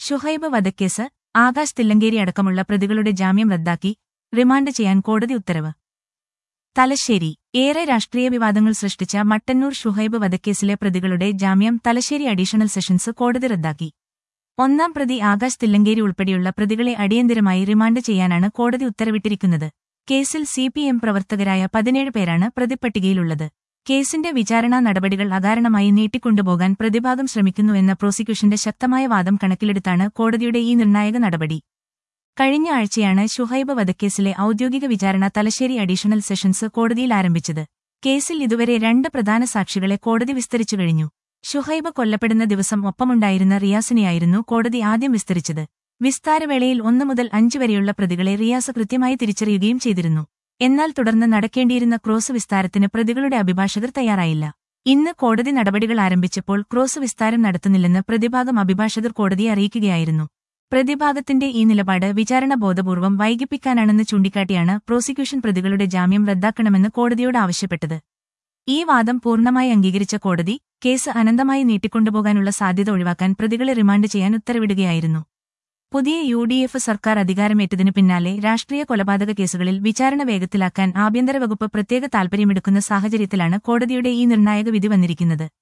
ഷുഹൈബ് വധക്കേസ് ആകാശ് തില്ലങ്കേരി അടക്കമുള്ള പ്രതികളുടെ ജാമ്യം റദ്ദാക്കി റിമാൻഡ് ചെയ്യാൻ കോടതി ഉത്തരവ് തലശ്ശേരി ഏറെ രാഷ്ട്രീയ വിവാദങ്ങൾ സൃഷ്ടിച്ച മട്ടന്നൂർ ഷുഹൈബ് വധക്കേസിലെ പ്രതികളുടെ ജാമ്യം തലശ്ശേരി അഡീഷണൽ സെഷൻസ് കോടതി റദ്ദാക്കി ഒന്നാം പ്രതി ആകാശ് തില്ലങ്കേരി ഉൾപ്പെടെയുള്ള പ്രതികളെ അടിയന്തരമായി റിമാൻഡ് ചെയ്യാനാണ് കോടതി ഉത്തരവിട്ടിരിക്കുന്നത് കേസിൽ സിപിഎം പ്രവർത്തകരായ പതിനേഴ് പേരാണ് പ്രതിപ്പട്ടികയിലുള്ളത് കേസിന്റെ വിചാരണാ നടപടികൾ അകാരണമായി നീട്ടിക്കൊണ്ടുപോകാൻ പ്രതിഭാഗം ശ്രമിക്കുന്നുവെന്ന പ്രോസിക്യൂഷന്റെ ശക്തമായ വാദം കണക്കിലെടുത്താണ് കോടതിയുടെ ഈ നിർണായക നടപടി കഴിഞ്ഞ ആഴ്ചയാണ് ഷുഹൈബ് വധക്കേസിലെ ഔദ്യോഗിക വിചാരണ തലശ്ശേരി അഡീഷണൽ സെഷൻസ് കോടതിയിൽ ആരംഭിച്ചത് കേസിൽ ഇതുവരെ രണ്ട് പ്രധാന സാക്ഷികളെ കോടതി വിസ്തരിച്ചു കഴിഞ്ഞു ഷുഹൈബ് കൊല്ലപ്പെടുന്ന ദിവസം ഒപ്പമുണ്ടായിരുന്ന റിയാസിനെയായിരുന്നു കോടതി ആദ്യം വിസ്തരിച്ചത് വിസ്താരവേളയിൽ ഒന്നു മുതൽ അഞ്ച് വരെയുള്ള പ്രതികളെ റിയാസ് കൃത്യമായി തിരിച്ചറിയുകയും ചെയ്തിരുന്നു എന്നാൽ തുടർന്ന് നടക്കേണ്ടിയിരുന്ന ക്രോസ് വിസ്താരത്തിന് പ്രതികളുടെ അഭിഭാഷകർ തയ്യാറായില്ല ഇന്ന് കോടതി നടപടികൾ ആരംഭിച്ചപ്പോൾ ക്രോസ് വിസ്താരം നടത്തുന്നില്ലെന്ന് പ്രതിഭാഗം അഭിഭാഷകർ കോടതിയെ അറിയിക്കുകയായിരുന്നു പ്രതിഭാഗത്തിന്റെ ഈ നിലപാട് വിചാരണ ബോധപൂർവം വൈകിപ്പിക്കാനാണെന്ന് ചൂണ്ടിക്കാട്ടിയാണ് പ്രോസിക്യൂഷൻ പ്രതികളുടെ ജാമ്യം റദ്ദാക്കണമെന്ന് കോടതിയോട് ആവശ്യപ്പെട്ടത് ഈ വാദം പൂർണ്ണമായി അംഗീകരിച്ച കോടതി കേസ് അനന്തമായി നീട്ടിക്കൊണ്ടുപോകാനുള്ള സാധ്യത ഒഴിവാക്കാൻ പ്രതികളെ റിമാൻഡ് ചെയ്യാൻ ഉത്തരവിടുകയായിരുന്നു പുതിയ യു ഡി എഫ് സർക്കാർ അധികാരമേറ്റതിനു പിന്നാലെ രാഷ്ട്രീയ കൊലപാതക കേസുകളിൽ വിചാരണ വേഗത്തിലാക്കാൻ ആഭ്യന്തര വകുപ്പ് പ്രത്യേക താൽപര്യമെടുക്കുന്ന സാഹചര്യത്തിലാണ് കോടതിയുടെ ഈ നിർണായക വിധി വന്നിരിക്കുന്നത്